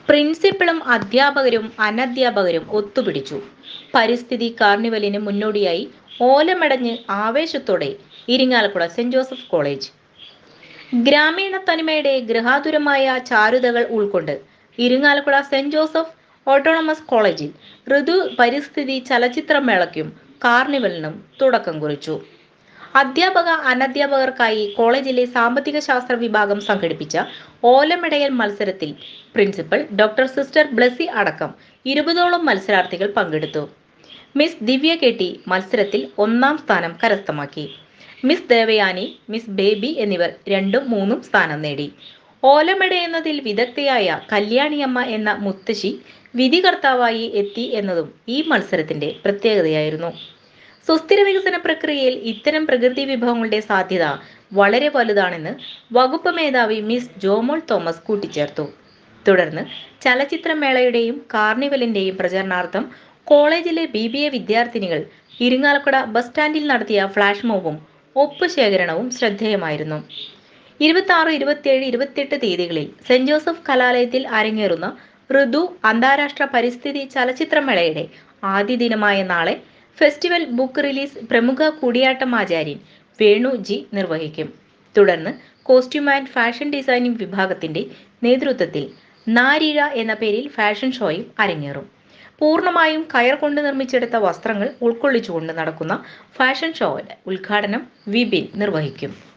പ്രിൻസിപ്പളും അധ്യാപകരും അനധ്യാപകരും ഒത്തുപിടിച്ചു പരിസ്ഥിതി കാർണിവലിന് മുന്നോടിയായി ഓലമടഞ്ഞ് ആവേശത്തോടെ ഇരിങ്ങാലക്കുട സെന്റ് ജോസഫ് കോളേജ് ഗ്രാമീണ തനിമയുടെ ഗൃഹാതുരമായ ചാരുതകൾ ഉൾക്കൊണ്ട് ഇരിങ്ങാലക്കുട സെന്റ് ജോസഫ് ഓട്ടോണമസ് കോളേജിൽ ഋതു പരിസ്ഥിതി ചലച്ചിത്രമേളയ്ക്കും കാർണിവലിനും തുടക്കം കുറിച്ചു അധ്യാപക അനധ്യാപകർക്കായി കോളേജിലെ സാമ്പത്തിക ശാസ്ത്ര വിഭാഗം സംഘടിപ്പിച്ച ഓലമെടയൽ മത്സരത്തിൽ പ്രിൻസിപ്പൽ ഡോക്ടർ സിസ്റ്റർ ബ്ലസി അടക്കം ഇരുപതോളം മത്സരാർത്ഥികൾ പങ്കെടുത്തു മിസ് ദിവ്യ കെട്ടി മത്സരത്തിൽ ഒന്നാം സ്ഥാനം കരസ്ഥമാക്കി മിസ് ദേവയാനി മിസ് ബേബി എന്നിവർ രണ്ടും മൂന്നും സ്ഥാനം നേടി ഓലമെടയുന്നതിൽ വിദഗ്ധയായ കല്യാണിയമ്മ എന്ന മുത്തശ്ശി വിധികർത്താവായി എത്തി എന്നതും ഈ മത്സരത്തിന്റെ പ്രത്യേകതയായിരുന്നു സുസ്ഥിര വികസന പ്രക്രിയയിൽ ഇത്തരം പ്രകൃതി വിഭവങ്ങളുടെ സാധ്യത വളരെ വലുതാണെന്ന് വകുപ്പ് മേധാവി മിസ് ജോമോൾ തോമസ് കൂട്ടിച്ചേർത്തു തുടർന്ന് ചലച്ചിത്രമേളയുടെയും കാർണിവലിന്റെയും പ്രചരണാർത്ഥം കോളേജിലെ ബി ബി എ വിദ്യാർത്ഥിനികൾ ഇരിങ്ങാലക്കുട ബസ് സ്റ്റാൻഡിൽ നടത്തിയ ഫ്ലാഷ് മോബും ഒപ്പ് ശേഖരണവും ശ്രദ്ധേയമായിരുന്നു ഇരുപത്തി ആറ് ഇരുപത്തിയേഴ് ഇരുപത്തിയെട്ട് തീയതികളിൽ സെന്റ് ജോസഫ് കലാലയത്തിൽ അരങ്ങേറുന്ന ഋതു അന്താരാഷ്ട്ര പരിസ്ഥിതി ചലച്ചിത്രമേളയുടെ ആദ്യ ദിനമായ നാളെ ഫെസ്റ്റിവൽ ബുക്ക് റിലീസ് പ്രമുഖ കൂടിയാട്ടം ആചാര്യൻ വേണു ജി നിർവഹിക്കും തുടർന്ന് കോസ്റ്റ്യൂം ആൻഡ് ഫാഷൻ ഡിസൈനിംഗ് വിഭാഗത്തിന്റെ നേതൃത്വത്തിൽ നാരിഴ എന്ന പേരിൽ ഫാഷൻ ഷോയും അരങ്ങേറും പൂർണ്ണമായും കയർ കൊണ്ട് നിർമ്മിച്ചെടുത്ത വസ്ത്രങ്ങൾ ഉൾക്കൊള്ളിച്ചുകൊണ്ട് നടക്കുന്ന ഫാഷൻ ഷോയുടെ ഉദ്ഘാടനം വിപിൻ നിർവഹിക്കും